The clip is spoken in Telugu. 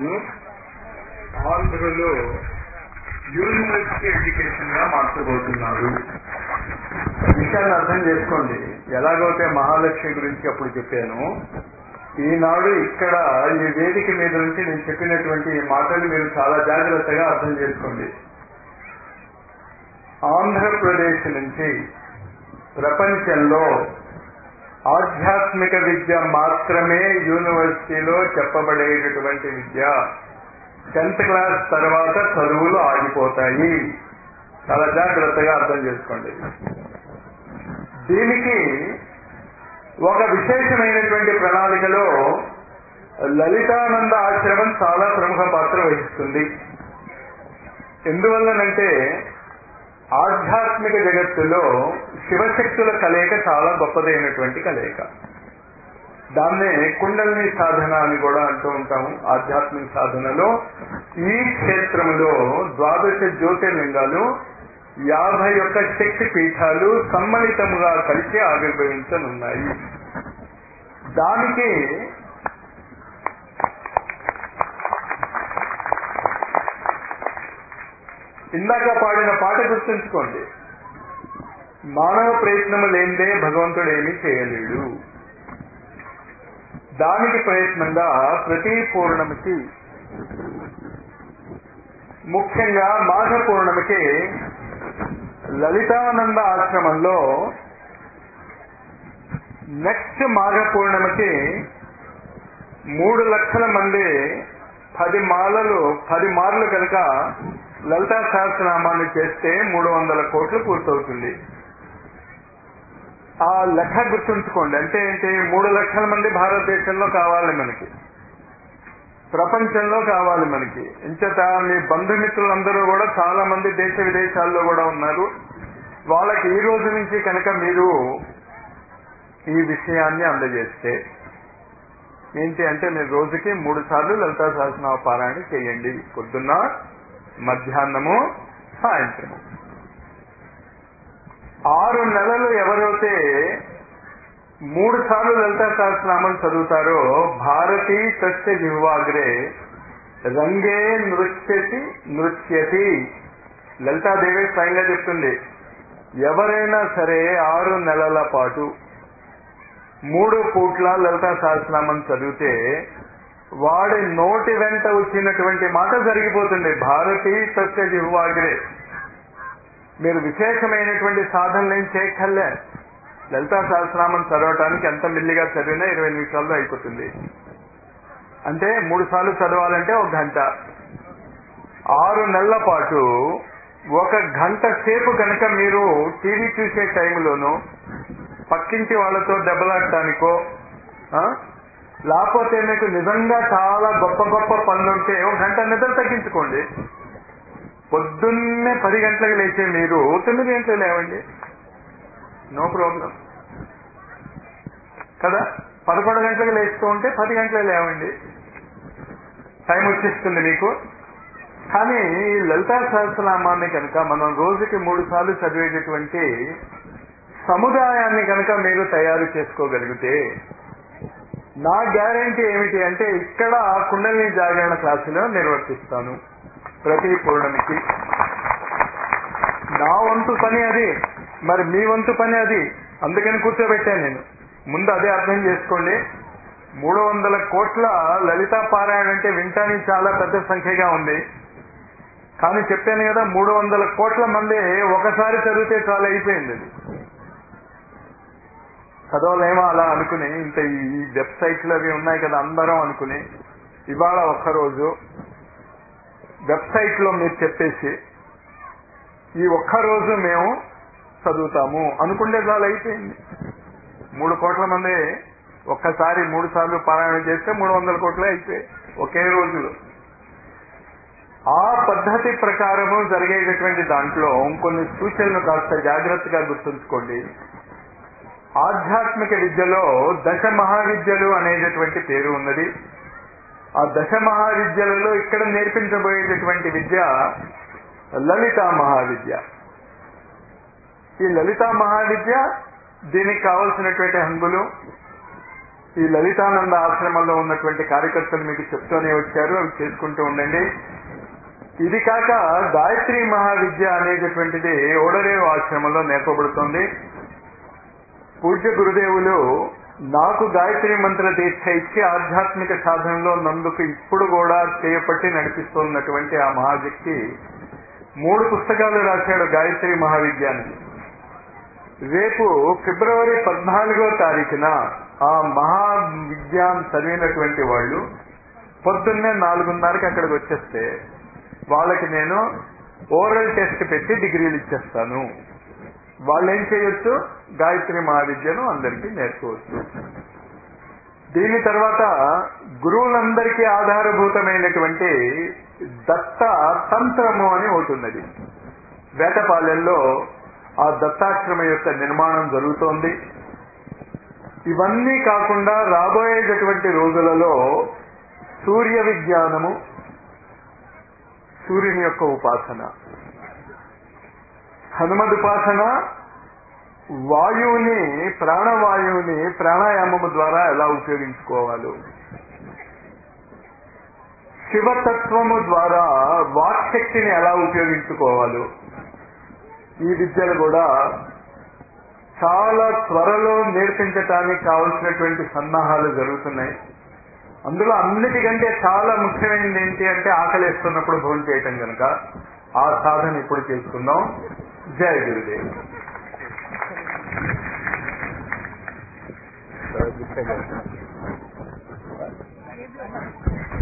ఆంధ్రలో యూనివర్సిటీ ఎడ్యుకేషన్ గా మార్చబోతున్నారు విషయాన్ని అర్థం చేసుకోండి ఎలాగైతే మహాలక్ష్మి గురించి అప్పుడు చెప్పాను ఈనాడు ఇక్కడ ఈ వేదిక మీద నుంచి నేను చెప్పినటువంటి ఈ మాటలు మీరు చాలా జాగ్రత్తగా అర్థం చేసుకోండి ఆంధ్రప్రదేశ్ నుంచి ప్రపంచంలో ఆధ్యాత్మిక విద్య మాత్రమే యూనివర్సిటీలో చెప్పబడేటటువంటి విద్య టెన్త్ క్లాస్ తర్వాత చదువులు ఆగిపోతాయి చాలా జాగ్రత్తగా అర్థం చేసుకోండి దీనికి ఒక విశేషమైనటువంటి ప్రణాళికలో లలితానంద ఆశ్రమం చాలా ప్రముఖ పాత్ర వహిస్తుంది ఎందువల్లనంటే ఆధ్యాత్మిక జగత్తులో శివశక్తుల కలయిక చాలా గొప్పదైనటువంటి కలయిక దాన్నే కుండలిని సాధన అని కూడా అంటూ ఉంటాము ఆధ్యాత్మిక సాధనలో ఈ క్షేత్రంలో ద్వాదశ జ్యోతిర్లింగాలు యాభై ఒక్క శక్తి పీఠాలు సమ్మిళితముగా కలిసి ఆవిర్భవించనున్నాయి దానికి ఇందాక పాడిన పాట గుర్తుంచుకోండి మానవ ప్రయత్నము లేనిదే భగవంతుడు ఏమీ చేయలేడు దానికి ప్రయత్నంగా ప్రతి పూర్ణమికి ముఖ్యంగా మాఘ పూర్ణమికి లలితానంద ఆశ్రమంలో నెక్స్ట్ మాఘ పూర్ణమికి మూడు లక్షల మంది పది మాలలు పది మార్లు కనుక లలితా సహస్రనామాన్ని చేస్తే మూడు వందల కోట్లు పూర్తవుతుంది ఆ లెక్క గుర్తుంచుకోండి అంటే ఏంటి మూడు లక్షల మంది భారతదేశంలో కావాలి మనకి ప్రపంచంలో కావాలి మనకి ఇంచేత మీ బంధుమిత్రులందరూ కూడా చాలా మంది దేశ విదేశాల్లో కూడా ఉన్నారు వాళ్ళకి ఈ రోజు నుంచి కనుక మీరు ఈ విషయాన్ని అందజేస్తే ఏంటి అంటే మీరు రోజుకి మూడు సార్లు లలితా సహస్రనామ పారాయణ చేయండి పొద్దున్న మధ్యాహ్నము సాయంత్రము ఆరు నెలలు ఎవరైతే మూడు సార్లు లలితా సహస్రనామం చదువుతారో భారతీ తస్య జిహ్వాగ్రే రంగే నృత్యతి నృత్యతి లలితాదేవి స్వయంగా చెప్తుంది ఎవరైనా సరే ఆరు నెలల పాటు మూడు పూట్ల లలితా సహస్రనామం చదివితే వాడి నోటి వెంట వచ్చినటువంటి మాట జరిగిపోతుంది భారతీ సత్య జిహ్వాగ్రే మీరు విశేషమైనటువంటి సాధనలు ఏం చేయక్కర్లే లలితా సహస్రనామం చదవటానికి ఎంత మిల్లిగా చదివినా ఇరవై నిమిషాల్లో అయిపోతుంది అంటే మూడు సార్లు చదవాలంటే ఒక గంట ఆరు నెలల పాటు ఒక గంట సేపు కనుక మీరు టీవీ చూసే టైంలోనూ పక్కింటి వాళ్ళతో దెబ్బలాడటానికో లేకపోతే మీకు నిజంగా చాలా గొప్ప గొప్ప పనులుంటే ఒక గంట నిద్ర తగ్గించుకోండి పొద్దున్నే పది గంటలకు లేచే మీరు తొమ్మిది గంటలు లేవండి నో ప్రాబ్లం కదా పదకొండు గంటలకు లేస్తూ ఉంటే పది గంటలకు లేవండి టైం వచ్చేస్తుంది మీకు కానీ లలితా సహస్రనామాన్ని కనుక మనం రోజుకి మూడు సార్లు చదివేటటువంటి సముదాయాన్ని కనుక మీరు తయారు చేసుకోగలిగితే నా గ్యారంటీ ఏమిటి అంటే ఇక్కడ కుండలిని జాగరణ క్లాసులో నిర్వర్తిస్తాను ప్రతి పూర్ణమికి నా వంతు పని అది మరి మీ వంతు పని అది అందుకని కూర్చోబెట్టాను నేను ముందు అదే అర్థం చేసుకోండి మూడు వందల కోట్ల లలితా పారాయణ అంటే వింటానికి చాలా పెద్ద సంఖ్యగా ఉంది కానీ చెప్పాను కదా మూడు వందల కోట్ల మంది ఒకసారి చదివితే చాలా అయిపోయింది అది చదవలేమో అలా అనుకుని ఇంత ఈ వెబ్సైట్లు అవి ఉన్నాయి కదా అందరం అనుకుని ఇవాళ ఒక్కరోజు వెబ్సైట్ లో మీరు చెప్పేసి ఈ ఒక్కరోజు మేము చదువుతాము అనుకుంటే చాలా అయిపోయింది మూడు కోట్ల మంది ఒక్కసారి మూడు సార్లు పారాయణ చేస్తే మూడు వందల కోట్లే అయిపోయాయి ఒకే రోజులో ఆ పద్ధతి ప్రకారము జరిగేటటువంటి దాంట్లో ఇంకొన్ని సూచనలు కాస్త జాగ్రత్తగా గుర్తుంచుకోండి ఆధ్యాత్మిక విద్యలో దశ మహావిద్యలు అనేటటువంటి పేరు ఉన్నది ఆ దశ మహావిద్యలలో ఇక్కడ నేర్పించబోయేటటువంటి విద్య లలితా మహావిద్య ఈ లలితా మహావిద్య దీనికి కావలసినటువంటి హంగులు ఈ లలితానంద ఆశ్రమంలో ఉన్నటువంటి కార్యకర్తలు మీకు చెప్తూనే వచ్చారు అవి చేసుకుంటూ ఉండండి ఇది కాక గాయత్రి మహావిద్య అనేటటువంటిది ఓడరేవు ఆశ్రమంలో నేర్పబడుతుంది పూజ్య గురుదేవులు నాకు గాయత్రి మంత్ర దీక్ష ఇచ్చి ఆధ్యాత్మిక సాధనలో నందుకు ఇప్పుడు కూడా చేయపట్టి నడిపిస్తున్నటువంటి ఆ మహాశక్తి మూడు పుస్తకాలు రాశాడు గాయత్రి మహావిద్యాన్ని రేపు ఫిబ్రవరి పద్నాలుగో తారీఖున ఆ మహావిద్యాన్ని చదివినటువంటి వాళ్ళు పొద్దున్నే నాలుగున్నరకి అక్కడికి వచ్చేస్తే వాళ్ళకి నేను ఓరల్ టెస్ట్ పెట్టి డిగ్రీలు ఇచ్చేస్తాను వాళ్ళు ఏం చేయొచ్చు గాయత్రి మహావిద్యను అందరికీ నేర్చుకోవచ్చు దీని తర్వాత గురువులందరికీ ఆధారభూతమైనటువంటి దత్త తంత్రము అని అవుతున్నది వేటపాలెంలో ఆ దత్తాశ్రమ యొక్క నిర్మాణం జరుగుతోంది ఇవన్నీ కాకుండా రాబోయేటటువంటి రోజులలో సూర్య విజ్ఞానము సూర్యుని యొక్క ఉపాసన హనుమద్ ఉపాసన వాయువుని ప్రాణవాయువుని ప్రాణాయామము ద్వారా ఎలా ఉపయోగించుకోవాలో శివతత్వము ద్వారా వాక్శక్తిని ఎలా ఉపయోగించుకోవాలో ఈ విద్యలు కూడా చాలా త్వరలో నేర్పించటానికి కావలసినటువంటి సన్నాహాలు జరుగుతున్నాయి అందులో అన్నిటికంటే చాలా ముఖ్యమైనది ఏంటి అంటే ఆకలిస్తున్నప్పుడు భోజనం చేయటం కనుక ఆ సాధన ఇప్పుడు చేసుకుందాం జయ గురుదేవ్ Thank you.